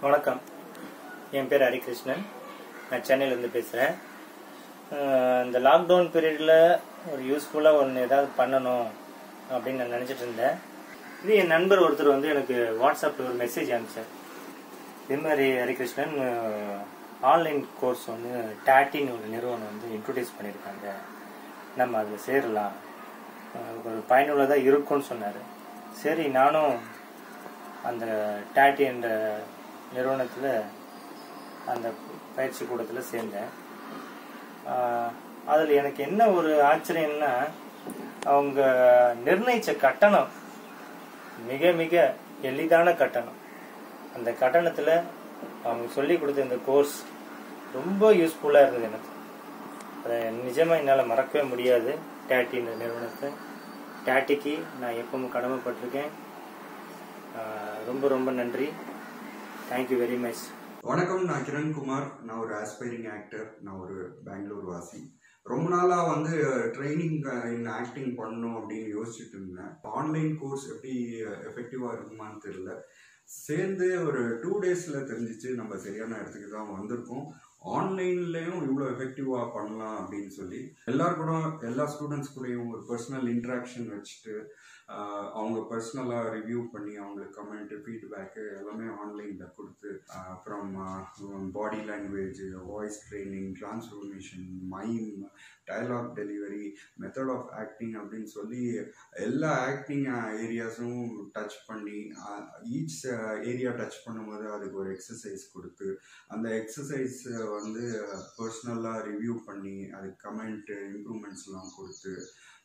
வணக்கம் என் பேர் ஹரிகிருஷ்ணன் நான் சென்னையிலேருந்து பேசுகிறேன் இந்த லாக்டவுன் பீரியடில் ஒரு யூஸ்ஃபுல்லாக ஒன்று ஏதாவது பண்ணணும் அப்படின்னு நான் நினச்சிட்டு இருந்தேன் இது என் நண்பர் ஒருத்தர் வந்து எனக்கு வாட்ஸ்அப்பில் ஒரு மெசேஜ் அனுப்பிச்சார் இதே மாதிரி ஹரிகிருஷ்ணன் ஆன்லைன் கோர்ஸ் வந்து டாட்டின்னு ஒரு நிறுவனம் வந்து இன்ட்ரடியூஸ் பண்ணியிருக்காங்க நம்ம அதில் சேரலாம் அஹ் ஒரு பயனுள்ளதாக இருக்கும்னு சொன்னார் சரி நானும் அந்த டாட்டி என்ற நிறுவனத்தில் அந்த பயிற்சி கூடத்தில் சேர்ந்தேன் அதில் எனக்கு என்ன ஒரு ஆச்சரியம்னா அவங்க நிர்ணயித்த கட்டணம் மிக மிக எளிதான கட்டணம் அந்த கட்டணத்தில் அவங்க சொல்லி கொடுத்த இந்த கோர்ஸ் ரொம்ப யூஸ்ஃபுல்லாக இருந்தது எனக்கு அதை நிஜமாக என்னால் மறக்கவே முடியாது டேட்டி இந்த நிறுவனத்தை டேட்டிக்கு நான் எப்பவும் கடமைப்பட்டிருக்கேன் ஆஹ் ரொம்ப ரொம்ப நன்றி தேங்க்யூ வெரி மச் வணக்கம் நான் கிரண்குமார் நான் ஒரு ஆஸ்பைரிங் ஆக்டர் நான் ஒரு பெங்களூர் வாசி ரொம்ப நாளாக வந்து ட்ரைனிங் இன் ஆக்டிங் பண்ணணும் அப்படின்னு யோசிச்சுட்டு இருந்தேன் ஆன்லைன் கோர்ஸ் எப்படி எஃபெக்டிவாக இருக்குமான்னு தெரியல சேர்ந்து ஒரு டூ டேஸில் தெரிஞ்சிச்சு நம்ம சரியான இடத்துக்கு தான் வந்திருக்கோம் ஆன்லைன்லேயும் இவ்வளோ எஃபெக்டிவாக பண்ணலாம் அப்படின்னு சொல்லி எல்லார் கூட எல்லா ஸ்டூடெண்ட்ஸ் கூடயும் ஒரு பர்சனல் இன்ட்ராக்ஷன் வச்சுட்டு ஆஹ் அவங்க பர்சனலாக ரிவ்யூ பண்ணி அவங்களுக்கு கமெண்ட்டு ஃபீட்பேக்கு எல்லாமே ஆன்லைனில் கொடுத்து அப்புறம் body language voice training transformation mime dialogue delivery method of acting அப்படின்னு சொல்லி எல்லா ஆக்டிங் ஏரியாஸும் டச் பண்ணி ஈச் ஏரியா டச் பண்ணும்போது அதுக்கு ஒரு எக்ஸசைஸ் கொடுத்து அந்த எக்ஸசைஸ் வந்து பர்சனலாக ரிவ்யூ பண்ணி அதுக்கு கமெண்ட்டு இம்ப்ரூவ்மெண்ட்ஸ்லாம் கொடுத்து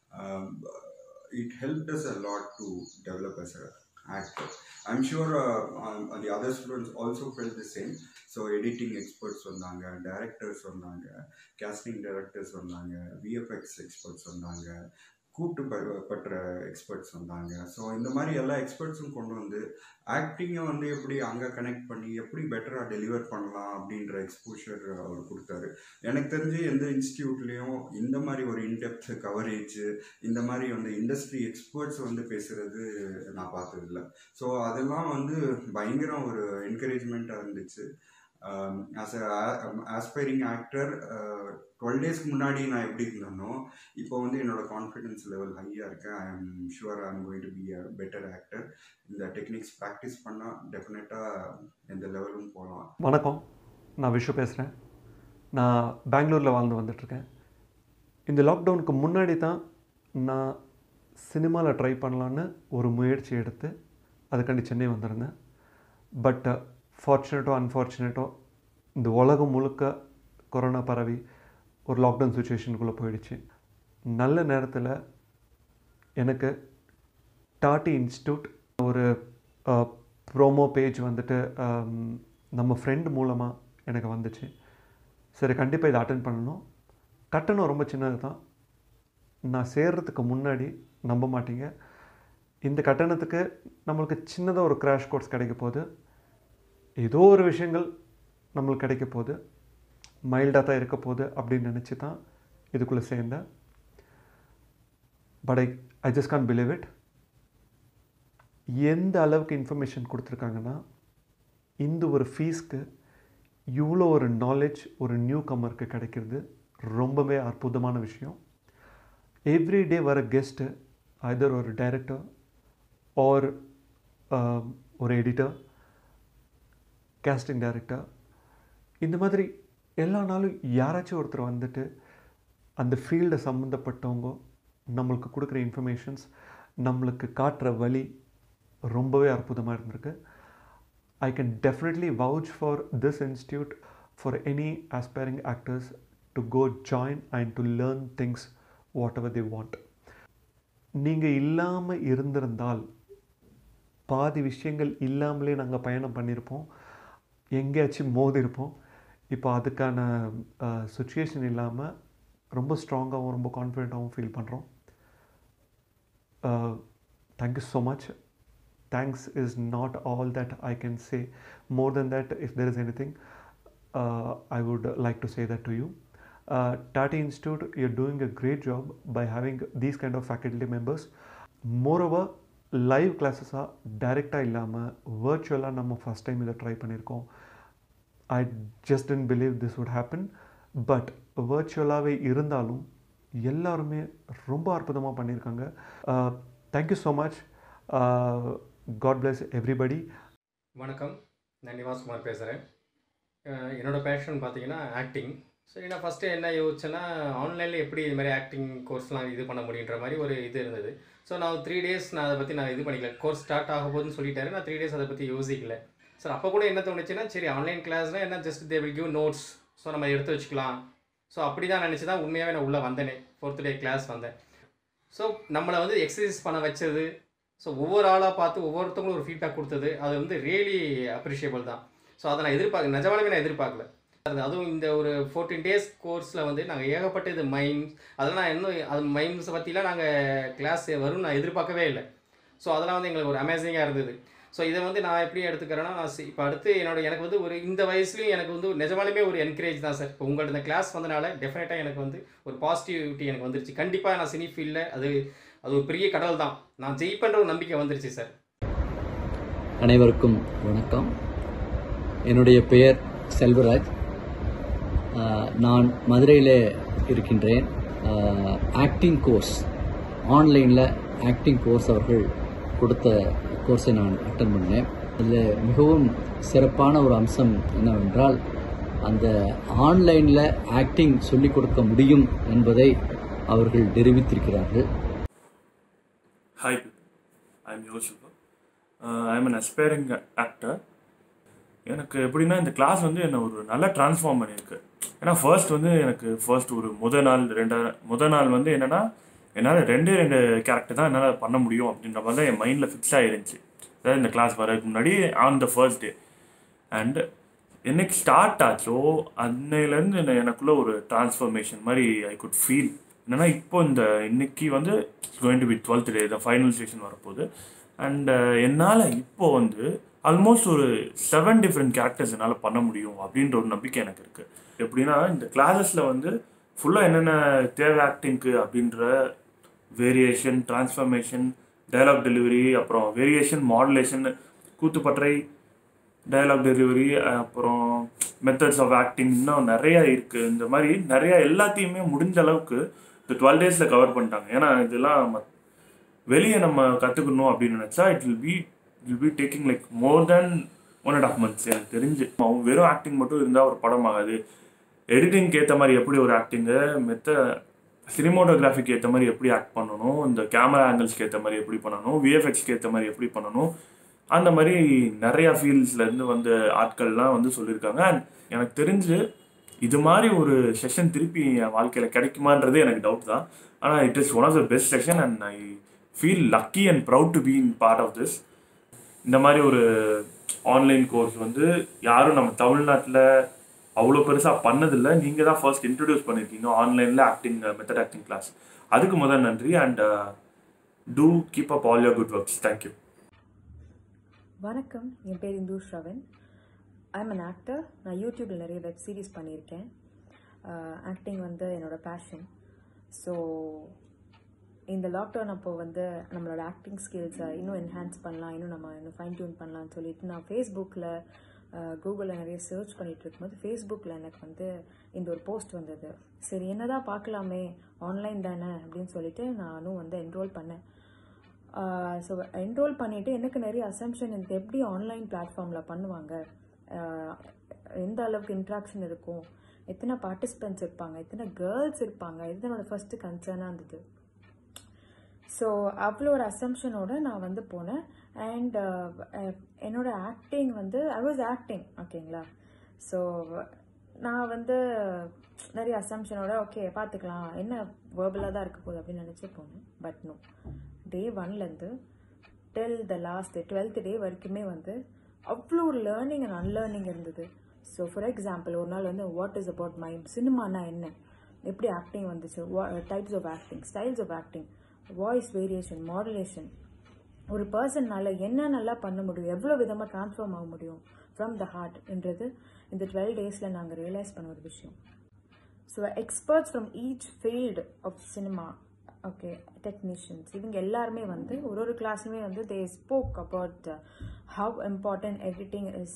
it helped us a lot to develop as a actor. I'm sure uh, um, the other students also felt the same. So editing experts வந்தாங்க டைரக்டர்ஸ் வந்தாங்க கேஸ்டிங் டைரக்டர்ஸ் வந்தாங்க விஎஃப்எக்ஸ் எக்ஸ்பர்ட்ஸ் வந்தாங்க கூட்டு ப- பற்ற எக்ஸ்பர்ட்ஸ் வந்தாங்க so இந்த மாதிரி எல்லா எக்ஸ்பர்ட்ஸும் கொண்டு வந்து ஆக்டிங்கை வந்து எப்படி அங்கே கனெக்ட் பண்ணி எப்படி பெட்டராக டெலிவர் பண்ணலாம் அப்படின்ற எக்ஸ்போஷர் அவர் கொடுத்தாரு எனக்கு தெரிஞ்சு எந்த இன்ஸ்டியூட்லேயும் இந்த மாதிரி ஒரு இன்டெப்த் கவரேஜ் இந்த மாதிரி வந்து இண்டஸ்ட்ரி எக்ஸ்பர்ட்ஸ் வந்து பேசுறது நான் பார்த்ததில்ல ஸோ அதெல்லாம் வந்து பயங்கரம் ஒரு என்கரேஜ்மெண்ட்டாக இருந்துச்சு ஆஸ் ஆஸ்பைரிங் ஆக்டர் டுவெல் டேஸ்க்கு முன்னாடி நான் எப்படி இருந்தேனோ இப்போ வந்து என்னோட கான்ஃபிடென்ஸ் லெவல் ஹையாக இருக்கேன் I am sure I am going to be a better actor இந்த டெக்னிக்ஸ் ப்ராக்டிஸ் பண்ணால் டெஃபினட்டாக எந்த லெவலும் போகலாம் வணக்கம் நான் விஷு பேசுகிறேன் நான் பெங்களூரில் வாழ்ந்து வந்துட்டுருக்கேன் இந்த லாக்டவுனுக்கு முன்னாடி தான் நான் சினிமாவில் ட்ரை பண்ணலான்னு ஒரு முயற்சி எடுத்து அதுக்காண்டி சென்னை வந்திருந்தேன் பட் ஃபார்ச்சுனேட்டோ அன்ஃபார்ச்சுனேட்டோ இந்த உலகம் முழுக்க கொரோனா பரவி ஒரு லாக்டவுன் சுச்சுவேஷனுக்குள்ளே போயிடுச்சு நல்ல நேரத்தில் எனக்கு டாட்டி இன்ஸ்டியூட் ஒரு ப்ரோமோ பேஜ் வந்துட்டு ஆம், நம்ம ஃப்ரெண்ட் மூலமாக எனக்கு வந்துச்சு சரி கண்டிப்பாக இதை அட்டன் பண்ணணும் கட்டணம் ரொம்ப சின்னது தான் நான் சேர்றதுக்கு முன்னாடி நம்ப மாட்டீங்க இந்த கட்டணத்துக்கு நம்மளுக்கு சின்னதாக ஒரு கிராஷ் கோர்ஸ் கிடைக்க போகுது ஏதோ ஒரு விஷயங்கள் நம்மளுக்கு கிடைக்க போகுது மைல்டாக தான் இருக்க போகுது அப்படின்னு நினச்சி தான் இதுக்குள்ளே சேர்ந்தேன் but I I just can't believe it எந்த அளவுக்கு இன்ஃபர்மேஷன் கொடுத்துருக்காங்கன்னா இந்த ஒரு ஃபீஸ்க்கு இவ்வளோ ஒரு நாலேஜ் ஒரு நியூ கம்மருக்கு கிடைக்கிறது ரொம்பவே அற்புதமான விஷயம் எவ்ரிடே வர கெஸ்ட்டு ஐதர் ஒரு டைரக்டர் ஆர் ஒரு எடிட்டர் கேஸ்டிங் டைரக்டர் இந்த மாதிரி எல்லா நாளும் யாராச்சும் ஒருத்தர் வந்துட்டு அந்த ஃபீல்டை சம்மந்தப்பட்டவங்க நம்மளுக்கு கொடுக்குற இன்ஃபர்மேஷன்ஸ் நம்மளுக்கு காட்டுற வழி ரொம்பவே அற்புதமாக இருந்திருக்கு I can definitely vouch for this institute for any aspiring actors to go join and to learn things whatever they want நீங்கள் இல்லாமல் இருந்திருந்தால் பாதி விஷயங்கள் இல்லாமலே நாங்கள் பயணம் பண்ணியிருப்போம் எங்கேயாச்சும் மோதிருப்போம் இப்போ அதுக்கான சுச்சுவேஷன் இல்லாமல் ரொம்ப ஸ்ட்ராங்காகவும் ரொம்ப கான்ஃபிடெண்ட்டாகவும் ஃபீல் பண்ணுறோம் thank you so much thanks is not all that I can say. More than that, if there is anything, uh, I would like to say that to you. Uh, Tata Institute, you're doing a great job by having these kind of faculty members. Moreover, live கிளாஸஸாக டைரெக்டாக இல்லாமல் வேர்ச்சுவலாக நம்ம first time இதை try பண்ணியிருக்கோம் I just didn't believe this would happen but வேர்ச்சுவலாகவே இருந்தாலும் எல்லாருமே ரொம்ப அற்புதமாக பண்ணியிருக்காங்க thank you so much God bless everybody வணக்கம் நான் நிவாஸ் குமார் பேசுகிறேன் என்னோடய பேஷன் பார்த்தீங்கன்னா ஆக்டிங் சரி நான் ஃபஸ்ட்டு என்ன யோசிச்சேன்னா ஆன்லைனில் எப்படி இது மாதிரி ஆக்டிங் கோர்ஸ்லாம் இது பண்ண முடியுன்ற மாதிரி ஒரு இது இருந்தது ஸோ நான் த்ரீ டேஸ் நான் அதை பற்றி நான் இது பண்ணிக்கல கோர்ஸ் ஸ்டார்ட் ஆக போகுதுன்னு சொல்லிட்டாரு நான் த்ரீ டேஸ் அதை பற்றி யோசிக்கல சார் அப்போ கூட என்ன தோணுச்சுன்னா சரி ஆன்லைன் கிளாஸ்னால் என்ன just they will give notes so நம்ம எடுத்து வச்சுக்கலாம் ஸோ அப்படி தான் நினச்சி தான் உண்மையாகவே நான் உள்ளே வந்தேனே ஃபோர்த் டே கிளாஸ் வந்தேன் ஸோ நம்மளை வந்து எக்ஸசைஸ் பண்ண வச்சது ஸோ ஒவ்வொரு ஆளாக பார்த்து ஒவ்வொருத்தவங்களும் ஒரு ஃபீட்பேக் கொடுத்தது அது வந்து ரியலி அப்ரிஷியபிள் தான் ஸோ அதை நான் எதிர்பார்க்க நிஜமாலுமே நான் எதிர்பார்க்கல அது அதுவும் இந்த ஒரு ஃபோர்டீன் டேஸ் கோர்ஸில் வந்து நாங்கள் ஏகப்பட்ட இது மைம்ஸ் அதெல்லாம் நான் இன்னும் அது மைம்ஸை பற்றிலாம் நாங்கள் கிளாஸ் வரும்னு நான் எதிர்பார்க்கவே இல்லை ஸோ அதெல்லாம் வந்து எங்களுக்கு ஒரு அமேசிங்காக இருந்தது ஸோ இதை வந்து நான் எப்படி எடுத்துக்கிறேன்னா நான் இப்போ அடுத்து என்னோட எனக்கு வந்து ஒரு இந்த வயசுலையும் எனக்கு வந்து நிஜமாலுமே ஒரு என்கரேஜ் தான் சார் இப்போ உங்கள்ட்ட இந்த கிளாஸ் வந்தனால டெஃபினட்டாக எனக்கு வந்து ஒரு பாசிட்டிவிட்டி எனக்கு வந்துருச்சு கண்டிப்பாக நான் சினி ஃபீல்டில் அது அது ஒரு பெரிய கடல் தான் நான் ஜெயிப்பன்ற ஒரு நம்பிக்கை வந்துருச்சு சார் அனைவருக்கும் வணக்கம் என்னுடைய பெயர் செல்வராஜ் ஆஹ் நான் மதுரையில் இருக்கின்றேன் ஆக்டிங் கோர்ஸ் ஆன்லைனில் ஆக்டிங் கோர்ஸ் அவர்கள் கொடுத்த கோர்ஸை நான் அட்டன் பண்ணேன் அதில் மிகவும் சிறப்பான ஒரு அம்சம் என்னவென்றால் அந்த ஆன்லைனில் ஆக்டிங் சொல்லிக் கொடுக்க முடியும் என்பதை அவர்கள் நிரூபித்திருக்கிறார்கள் Hi, people. I'm Yoshua. Uh, I'm an aspiring actor. எனக்கு எப்படின்னா இந்த கிளாஸ் வந்து என்னை ஒரு நல்லா ட்ரான்ஸ்ஃபார்ம் பண்ணியிருக்கு ஏன்னா ஃபர்ஸ்ட் வந்து எனக்கு ஃபர்ஸ்ட் ஒரு முத நாள் ரெண்டா முத நாள் வந்து என்னென்னா என்னால் ரெண்டே ரெண்டு கேரக்டர் தான் என்னால் பண்ண முடியும் அப்படின்ற மாதிரி தான் என் மைண்டில் ஃபிக்ஸ் ஆகிருந்துச்சு அதாவது இந்த கிளாஸ் வரதுக்கு முன்னாடி on the first day and என்னைக்கு ஸ்டார்ட் ஆச்சோ அன்னையிலேருந்து என்ன- எனக்குள்ள ஒரு டிரான்ஸ்ஃபர்மேஷன் மாதிரி ஐ குட் ஃபீல் என்னன்னா இப்போ இந்த இன்னைக்கு வந்து going to be twelfth day தான் ஃபைனல் ஸ்டேஷன் வரப்போகுது அண்ட் என்னால் இப்போ வந்து ஆல்மோஸ்ட் ஒரு செவன் டிஃப்ரெண்ட் கேரக்டர்ஸ் என்னால் பண்ண முடியும் அப்படின்ற ஒரு நம்பிக்கை எனக்கு இருக்குது எப்படின்னா இந்த கிளாஸஸில் வந்து ஃபுல்லாக என்னென்ன தேவை ஆக்டிங்க்கு அப்படின்ற வேரியேஷன் டிரான்ஸ்ஃபர்மேஷன் டயலாக் டெலிவரி அப்புறம் வேரியேஷன் மாடுலேஷன் கூத்துப்பற்றை டயலாக் டெலிவரி அப்புறம் மெத்தட்ஸ் ஆஃப் ஆக்டிங் இன்னும் நிறைய இருக்குது இந்த மாதிரி நிறைய எல்லாத்தையுமே முடிஞ்ச அளவுக்கு இந்த டுவெல் டேஸில் கவர் பண்ணிட்டாங்க ஏன்னா இதெல்லாம் மத்- வெளியே நம்ம கற்றுக்கணும் அப்படின்னு நினச்சா it will be will be taking like more than one and of months எனக்கு தெரிஞ்சு அவங்க வெறும் ஆக்டிங் மட்டும் இருந்தால் ஒரு படம் ஆகாது எடிட்டிங்க்கு ஏற்ற மாதிரி எப்படி ஒரு ஆக்டிங்கு மெத்த சினிமோட்டோகிராஃபிக்கு ஏற்ற மாதிரி எப்படி ஆக்ட் பண்ணணும் இந்த கேமரா ஆங்கிள்ஸ்க்கு ஏற்ற மாதிரி எப்படி பண்ணணும் விஎஃப்எக்ஸ்க்கு ஏற்ற மாதிரி எப்படி பண்ணணும் அந்த மாதிரி நிறையா ஃபீல்ட்ஸ்லேருந்து வந்த ஆட்கள்லாம் வந்து சொல்லியிருக்காங்க அண்ட் எனக்கு தெரிஞ்சு இது மாதிரி ஒரு செஷன் திருப்பி என் வாழ்க்கையில் கிடைக்குமான்றது எனக்கு டவுட் தான் ஆனால் it is one of the best session and I feel lucky and proud to be in part of this இந்த மாதிரி ஒரு ஆன்லைன் கோர்ஸ் வந்து யாரும் நம்ம தமிழ்நாட்டில் அவ்வளோ பெருசாக பண்ணதில்லை நீங்கள் தான் ஃபர்ஸ்ட் இன்ட்ரடியூஸ் பண்ணியிருக்கீங்க ஆன்லைனில் ஆக்டிங் மெத்தட் ஆக்டிங் கிளாஸ் அதுக்கு முதல் நன்றி and to keep up all your good works thank you வணக்கம் என் பேர் Indhu Shravan I'm an actor நான் யூடியூப்பில் நிறைய வெப் சீரிஸ் பண்ணியிருக்கேன் ஆக்டிங் வந்து என்னோட பேஷன் ஸோ இந்த லாக்டவுன் அப்போ வந்து நம்மளோட ஆக்டிங் ஸ்கில்ஸை இன்னும் என்ஹான்ஸ் பண்ணலாம் இன்னும் நம்ம இன்னும் ஃபைன் டியூன் பண்ணலாம்னு சொல்லிட்டு நான் ஃபேஸ்புக்கில் கூகுளில் நிறைய சர்ச் பண்ணிட்டு இருக்கும்போது ஃபேஸ்புக்கில் எனக்கு வந்து இந்த ஒரு போஸ்ட் வந்தது சரி என்னதான் பார்க்கலாமே ஆன்லைன் தானே அப்படின்னு சொல்லிட்டு நானும் வந்து என்ரோல் பண்ணேன் ஸோ என்ரோல் பண்ணிவிட்டு எனக்கு நிறைய அசம்ஷன் எனக்கு எப்படி ஆன்லைன் பிளாட்ஃபார்மில் பண்ணுவாங்க ஆஹ் எந்த அளவுக்கு இன்ட்ராக்ஷன் இருக்கும் எத்தனை பார்ட்டிசிபென்ட்ஸ் இருப்பாங்க எத்தனை கேர்ள்ஸ் இருப்பாங்க இது என்னோட ஃபஸ்ட்டு கன்சர்னாக இருந்தது ஸோ அவ்வளோ ஒரு அசம்ஷனோட நான் வந்து போனேன் அண்ட் என்னோட ஆக்டிங் வந்து ஐ வாஸ் ஆக்டிங் ஓகேங்களா ஸோ நான் வந்து நிறைய அசம்ஷனோட ஓகே பார்த்துக்கலாம் என்ன வேர்பலாக தான் இருக்க போகுது அப்படின்னு நினச்சி போனேன் பட் நோ டே ஒன்லேருந்து டில் த லாஸ்ட் டுவெல்த் டே வரைக்குமே வந்து அவ்வளோ ஒரு லேர்னிங் அண்ட் அன்லேர்னிங் இருந்தது ஸோ ஃபார் எக்ஸாம்பிள் ஒரு நாள் வந்து வாட் இஸ் அபவுட் மைண்ட் சினிமானா என்ன எப்படி ஆக்டிங் வந்துச்சு types of acting styles of acting voice variation modulation ஒரு பர்சன்னால என்ன நல்லா பண்ண முடியும் எவ்வளோ விதமாக ட்ரான்ஸ்ஃபார்ம் ஆக முடியும் ஃப்ரம் த ஹார்ட்ன்றது இந்த டுவெல் டேஸில் நாங்கள் ரியலைஸ் பண்ண ஒரு விஷயம் so experts from each field of cinema okay technicians இவங்க எல்லாருமே வந்து ஒரு ஒரு கிளாஸ்லையுமே வந்து they spoke about how important editing is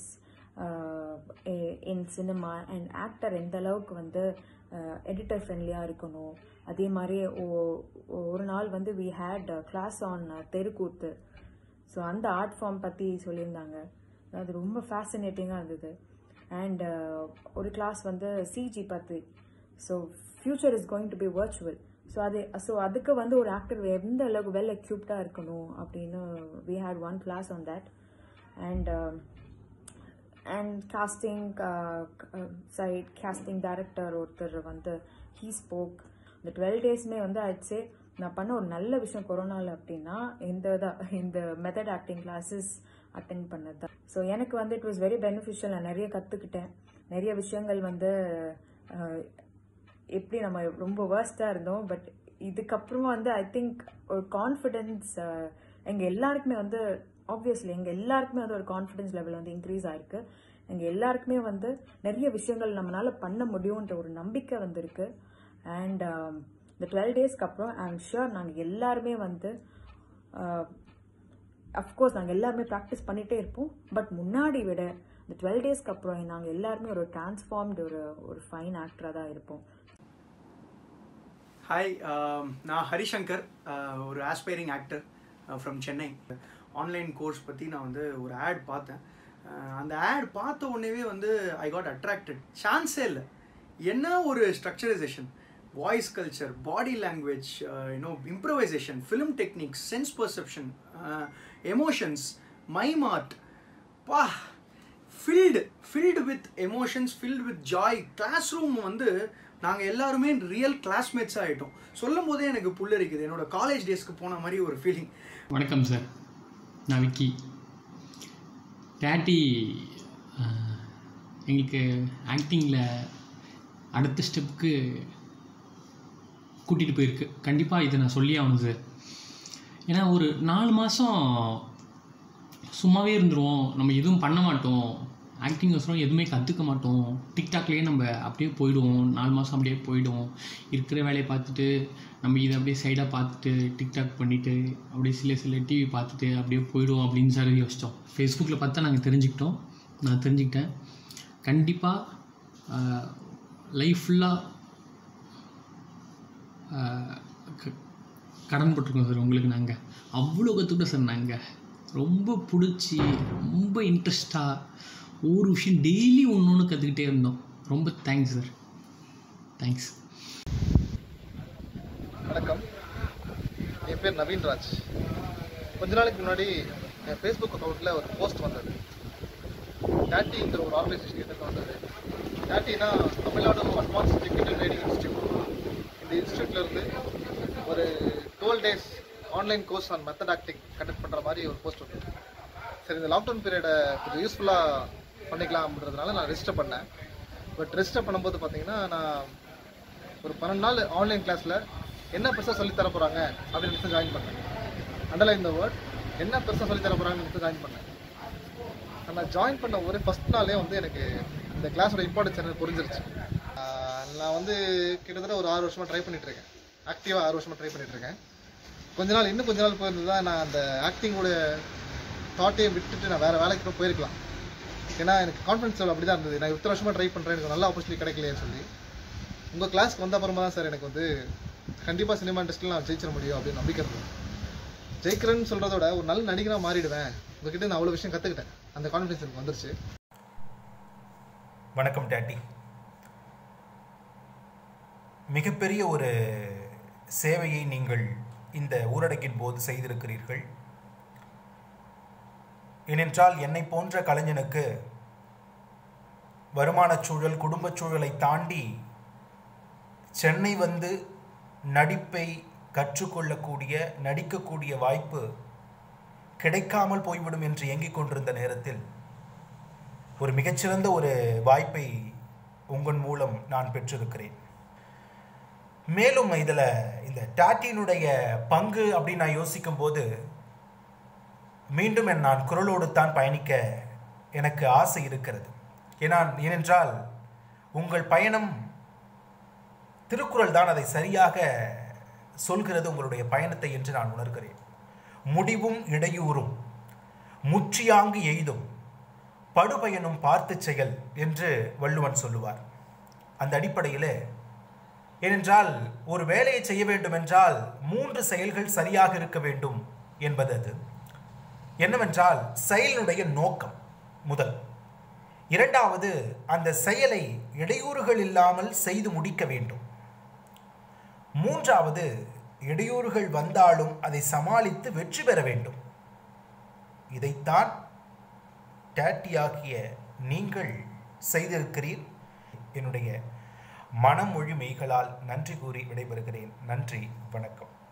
in cinema and actor எந்த அளவுக்கு வந்து எடிட்டர் ஃப்ரெண்ட்லியாக இருக்கணும் அதே மாதிரி ஒ- ஒரு நாள் வந்து we had class on Therukoothu so அந்த ஆர்ட் ஃபார்ம் பற்றி சொல்லியிருந்தாங்க அது ரொம்ப ஃபேசினேட்டிங்காக இருந்தது அண்ட் ஒரு கிளாஸ் வந்து சிஜி பற்றி so future is going to be virtual so அது ஸோ அதுக்கு வந்து ஒரு ஆக்டர் எந்த அளவுக்கு வெல் எக்யூப்டாக இருக்கணும் அப்படின்னு we had one class on that and and casting side casting director ஒருத்தர் வந்து ஹீ ஸ்போக் இந்த டுவெல் டேஸ்மே வந்து ஆயிடுச்சு நான் பண்ண ஒரு நல்ல விஷயம் கொரோனாவில் அப்படின்னா இந்த இதான் இந்த மெத்தட் ஆக்டிங் கிளாஸஸ் அட்டென்ட் பண்ணது தான் ஸோ எனக்கு வந்து இட் வாஸ் வெரி பெனிஃபிஷியல் நான் நிறைய கற்றுக்கிட்டேன் நிறைய விஷயங்கள் வந்து அஹ், எப்படி நம்ம ரொம்ப வேர்ஸ்டாக இருந்தோம் பட் இதுக்கப்புறமா வந்து ஐ திங்க் ஒரு கான்ஃபிடென்ஸ் எங்கள் எல்லாருக்குமே வந்து ஆப்வியஸ்லி எங்கள் எல்லாருக்குமே வந்து ஒரு கான்ஃபிடென்ஸ் லெவல் வந்து இன்க்ரீஸ் ஆயிருக்கு எங்கள் எல்லாருக்குமே வந்து நிறைய விஷயங்கள் நம்மளால பண்ண முடியுன்ற ஒரு நம்பிக்கை வந்திருக்கு அண்ட் இந்த டுவெல் டேஸ்க்கு அப்புறம் ஐ எம் ஷுர் நாங்கள் எல்லாருமே வந்து அஃப்கோர்ஸ் நாங்கள் எல்லாருமே ப்ராக்டிஸ் பண்ணிகிட்டே இருப்போம் பட் முன்னாடி விட இந்த டுவெல் டேஸ்க்கு அப்புறம் நாங்கள் எல்லாருமே ஒரு டிரான்ஸ்ஃபார்ம்டு ஒரு ஒரு ஃபைன் ஆக்டராக தான் இருப்போம் ஹாய் நான் ஹரிசங்கர் uh, ஒரு aspiring actor from Chennai online course பற்றி நான் வந்து ஒரு ஆட் பார்த்தேன் Uh, அந்த ஆட் பார்த்த உடனேவே வந்து ஐ காட் அட்ராக்டட் சான்ஸே இல்லை என்ன ஒரு structurisation voice culture body language you know improvisation film techniques sense perception emotions mime art பா filled filled with emotions filled with joy classroom வந்து நாங்கள் எல்லாருமே ரியல் கிளாஸ்மேட்ஸ் ஆகிட்டோம் சொல்லும் போதே எனக்கு புல்லரிக்குது என்னோட காலேஜ் டேஸ்க்கு போன மாதிரி ஒரு ஃபீலிங் வணக்கம் சார் நான் விக்கி டேட்டி எங்களுக்கு ஆக்டிங்கில் அடுத்த ஸ்டெப்புக்கு கூட்டிகிட்டு போயிருக்கு கண்டிப்பாக இதை நான் சொல்லி ஆகணும் சார் ஏன்னா ஒரு நாலு மாதம் சும்மாவே இருந்துருவோம் நம்ம எதுவும் பண்ண மாட்டோம் ஆக்டிங் வசரம் எதுவுமே கற்றுக்க மாட்டோம் டிக்டாக்லேயே நம்ம அப்படியே போயிடுவோம் நாலு மாதம் அப்படியே போயிடுவோம் இருக்கிற வேலையை பார்த்துட்டு நம்ம இதை அப்படியே சைடாக பார்த்துட்டு டிக்டாக் பண்ணிவிட்டு அப்படியே சில சில டிவி பார்த்துட்டு அப்படியே போயிடுவோம் அப்படின்னு சார் யோசித்தோம் ஃபேஸ்புக்கில் பார்த்தா நாங்கள் தெரிஞ்சுக்கிட்டோம் நான் தெரிஞ்சுக்கிட்டேன் கண்டிப்பாக லைஃப் ஃபுல்லாக கடன் போட்டிருக்கோம் சார் உங்களுக்கு நாங்கள் அவ்வளோ கற்றுக்கிட்டோம் சார் நாங்கள் ரொம்ப பிடிச்சி ரொம்ப இன்ட்ரெஸ்டாக ஒவ்வொரு விஷயம் டெய்லி ஒன்று ஒன்று கற்றுக்கிட்டே இருந்தோம் ரொம்ப தேங்க்ஸ் சார் தேங்க்ஸ் வணக்கம் என் பேர் நவீன்ராஜ் கொஞ்ச நாளைக்கு முன்னாடி என் ஃபேஸ்புக் அக்கௌண்ட்டில் ஒரு போஸ்ட் வந்தது டேட்டிங்கிற ஒரு ஆர்கனைசேஷன் எதிர்த்து வந்தது டேட்டினா Tamil Nadu advance technical training institute இந்த இன்ஸ்டியூட்ல இருந்து ஒரு twelve days online course on method acting conduct பண்ணுற மாதிரி ஒரு போஸ்ட் வந்தது சரி இந்த லாக்டவுன் பீரியடை கொஞ்சம் யூஸ்ஃபுல்லாக பண்ணிக்கலாம் அப்படின்றதுனால நான் ரெஜிஸ்டர் பண்ணேன் பட் ரெஜிஸ்டர் பண்ணும்போது பார்த்தீங்கன்னா நான் ஒரு பன்னெண்டு நாள் ஆன்லைன் கிளாஸில் என்ன பெருசாக சொல்லித் தர போகிறாங்க அப்படின்னு நினச்சி ஜாயின் பண்ணேன் அண்டர்லைன் இந்த வேர்ட் என்ன பெருசாக சொல்லித் தர போகிறாங்கன்னு நினச்சி ஜாயின் பண்ணேன் நான் ஜாயின் பண்ண ஒரே ஃபஸ்ட் நாளே வந்து எனக்கு இந்த கிளாஸோட இம்பார்ட்டன்ஸ் எனக்கு புரிஞ்சிருச்சு ஆஹ் நான் வந்து கிட்டத்தட்ட ஒரு ஆறு வருஷமாக ட்ரை பண்ணிட்டு இருக்கேன் ஆக்டிவாக ஆறு வருஷமாக ட்ரை பண்ணிட்டு இருக்கேன் கொஞ்ச நாள் இன்னும் கொஞ்ச நாள் போயிருந்து தான் நான் அந்த ஆக்டிங்கோட தாட்டையை விட்டுட்டு நான் வேறு வேலைக்கு கூட போயிருக்கலாம் ஏன்னா எனக்கு கான்ஃபிடன்ஸ் லெவல் அப்படி தான் இருந்தது நான் இத்தனை வருஷமாக ட்ரை பண்ணுறேன் எனக்கு ஒரு நல்ல ஆப்பர்ச்சுனிட்டி கிடைக்கலையேன்னு சொல்லி உங்கள் கிளாஸ்க்கு வந்த அப்புறமா தான் சார் எனக்கு வந்து கண்டிப்பாக சினிமா இண்டஸ்ட்ரியில் நான் ஜெயிச்சிட முடியும் அப்படின்னு நம்பிக்கை இருந்தது ஜெயிக்கிறேன்னு சொல்கிறத விட ஒரு நல்ல நடிகராக மாறிடுவேன் உங்ககிட்ட நான் அவ்வளோ விஷயம் கற்றுக்கிட்டேன் அந்த கான்ஃபிடன்ஸ் எனக்கு வந்துருச்சு வணக்கம் டாட்டி மிகப்பெரிய ஒரு சேவையை நீங்கள் இந்த ஊரடங்கின் போது செய்திருக்கிறீர்கள் ஏனென்றால் என்னை போன்ற கலைஞனுக்கு வருமானச் சூழல் குடும்பச் சூழலை தாண்டி சென்னை வந்து நடிப்பை கற்றுக்கொள்ளக்கூடிய நடிக்கக்கூடிய வாய்ப்பு கிடைக்காமல் போய்விடும் என்று ஏங்கிக் கொண்டிருந்த நேரத்தில் ஒரு மிகச்சிறந்த ஒரு வாய்ப்பை உங்கள் மூலம் நான் பெற்றிருக்கிறேன் மேலும் இதில் இந்த டாட்டினுடைய பங்கு அப்படின்னு நான் யோசிக்கும் போது மீண்டும் என் நான் குரலோடு தான் பயணிக்க எனக்கு ஆசை இருக்கிறது ஏன்னா ஏனென்றால் உங்கள் பயணம் திருக்குறள் தான் அதை சரியாக சொல்கிறது உங்களுடைய பயணத்தை என்று நான் உணர்கிறேன் முடிவும் இடையூறும் முற்றியாங்கு எய்தும் படுபயனும் பார்த்து செயல் என்று வள்ளுவன் சொல்லுவார் அந்த அடிப்படையில் ஏனென்றால் ஒரு வேலையை செய்ய வேண்டும் என்றால் மூன்று செயல்கள் சரியாக இருக்க வேண்டும் என்பது அது என்னவென்றால் செயலினுடைய நோக்கம் முதல் இரண்டாவது அந்த செயலை இடையூறுகள் இல்லாமல் செய்து முடிக்க வேண்டும் மூன்றாவது இடையூறுகள் வந்தாலும் அதை சமாளித்து வெற்றி பெற வேண்டும் இதைத்தான் டேட்டியாகிய நீங்கள் செய்திருக்கிறீர் என்னுடைய மனமொழி மெய்களால் நன்றி கூறி விடைபெறுகிறேன் நன்றி வணக்கம்